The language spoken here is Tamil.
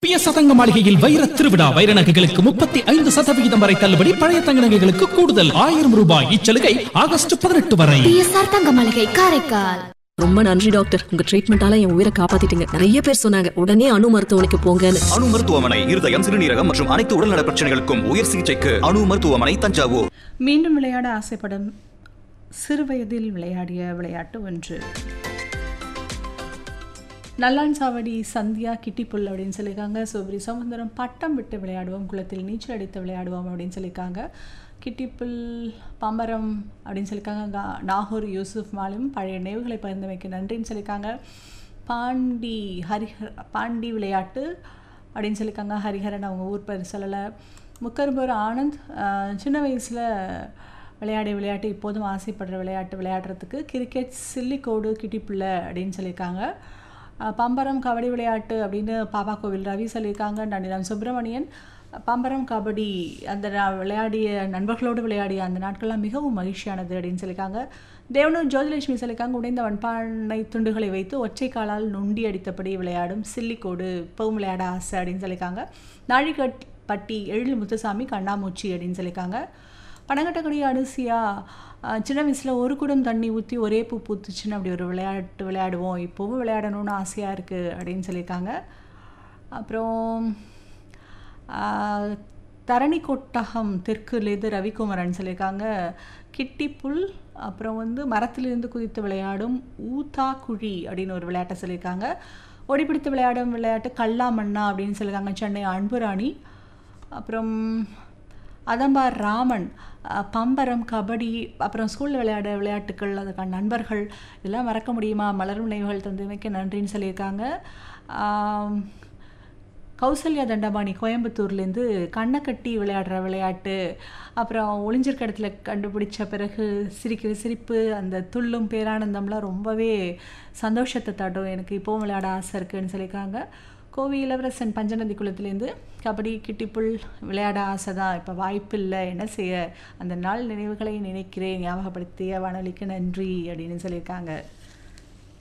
பி எஸ் சதங்க மாளிகையில் வைர திருவிழா வைர நகைகளுக்கு முப்பத்தி ஐந்து சதவிகிதம் வரை தள்ளுபடி பழைய தங்க நகைகளுக்கு கூடுதல் ஆயிரம் ரூபாய் இச்சலுகை ஆகஸ்ட் பதினெட்டு வரை பிஎஸ்ஆர் தங்க மாளிகை காரைக்கால் ரொம்ப நன்றி டாக்டர் உங்க ட்ரீட்மெண்டால என் உயிரை காப்பாத்திட்டீங்க நிறைய பேர் சொன்னாங்க உடனே அணு மருத்துவமனைக்கு போங்கன்னு அணு மருத்துவமனை இருதயம் சிறுநீரகம் மற்றும் அனைத்து உடல்நல பிரச்சனைகளுக்கும் உயர் சிகிச்சைக்கு அணு மருத்துவமனை தஞ்சாவூர் மீண்டும் விளையாட ஆசைப்படும் சிறுவயதில் விளையாடிய விளையாட்டு ஒன்று நல்லான்சாவடி சந்தியா கிட்டிப்புல் அப்படின்னு சொல்லியிருக்காங்க சோபரி சமுந்தரம் பட்டம் விட்டு விளையாடுவோம் குளத்தில் நீச்சல் அடித்து விளையாடுவோம் அப்படின்னு சொல்லியிருக்காங்க கிட்டிப்புல் பம்பரம் அப்படின்னு சொல்லியிருக்காங்க கா- நாகூர் யூசுப் மாலும் பழைய நினைவுகளை பகிர்ந்தமைக்கு நன்றின்னு சொல்லியிருக்காங்க பாண்டி ஹரிஹர் பாண்டி விளையாட்டு அப்படின்னு சொல்லியிருக்காங்க ஹரிஹரன் அவங்க ஊர் பேர் சொல்லலை முக்கரும்பூர் ஆனந்த் ஆஹ், சின்ன வயசில் விளையாடிய விளையாட்டு இப்போதும் ஆசைப்படுற விளையாட்டு விளையாடுறதுக்கு கிரிக்கெட் சில்லிக்கோடு கிட்டிப்புள்ள அப்படின்னு சொல்லியிருக்காங்க அஹ் பம்பரம் கபடி விளையாட்டு அப்படின்னு பாப்பா கோவில் ரவி சொல்லியிருக்காங்க நன்னிலம் சுப்பிரமணியன் பம்பரம் கபடி அந்த நா- விளையாடிய நண்பர்களோடு விளையாடிய அந்த நாட்கள்லாம் மிகவும் மகிழ்ச்சியானது அப்படின்னு சொல்லியிருக்காங்க தேவனூர் ஜோதிலட்சுமி சொல்லியிருக்காங்க உடைந்த வன்பானை துண்டுகளை வைத்து ஒற்றை காலால் நொண்டி அடித்தபடி விளையாடும் சில்லிக்கோடு இப்பவும் விளையாட ஆசை அப்படின்னு சொல்லியிருக்காங்க நாழிகட் பட்டி எழில் முத்துசாமி கண்ணாமூச்சி அப்படின்னு சொல்லியிருக்காங்க பனங்கட்டக்குடி அனுசியா அஹ், சின்ன வயசில் ஒரு குடம் தண்ணி ஊற்றி ஒரே பூ பூத்துச்சுன்னு அப்படி ஒரு விளையாட்டு விளையாடுவோம் இப்போவும் விளையாடணும்னு ஆசையாக இருக்குது அப்படின்னு சொல்லியிருக்காங்க அப்புறம் ஆஹ், தரணி கொட்டகம் தெற்குலேருந்து ரவிக்குமரன் சொல்லியிருக்காங்க கிட்டிப்புல் அப்புறம் வந்து மரத்திலிருந்து குதித்து விளையாடும் ஊத்தா குழி அப்படின்னு ஒரு விளையாட்டை சொல்லியிருக்காங்க ஓடிப்பிடித்து விளையாடும் விளையாட்டு கல்லா மண்ணா அப்படின்னு சொல்லியிருக்காங்க சென்னை அன்புராணி அப்புறம் அதம்பார் ராமன் அஹ், பம்பரம் கபடி அப்புறம் ஸ்கூலில் விளையாட விளையாட்டுகள் அதுக்கான நண்பர்கள் இதெல்லாம் மறக்க முடியுமா மலரும் நினைவுகள் தந்தமைக்கு நன்றின்னு சொல்லியிருக்காங்க ஆம், கௌசல்யா தண்டபாணி கோயம்புத்தூர்லேருந்து கண்ணை கட்டி விளையாடுற விளையாட்டு அப்புறம் ஒளிஞ்சிருக்க இடத்துல கண்டுபிடிச்ச பிறகு சிரிக்கிற சிரிப்பு அந்த துள்ளும் பேரானந்தம்லாம் ரொம்பவே சந்தோஷத்தை தட்டும் எனக்கு இப்போவும் விளையாட ஆசை இருக்குன்னு சொல்லியிருக்காங்க கோவி இளவரசன் பஞ்சநதி குளத்துலேருந்து கபடி கிட்டிப்புல் விளையாட ஆசை தான் இப்போ வாய்ப்பு இல்லை என்ன செய்ய அந்த நாள் நினைவுகளை நினைக்கிறேன் ஞாபகப்படுத்திய வானொலிக்கு நன்றி அப்படின்னு சொல்லியிருக்காங்க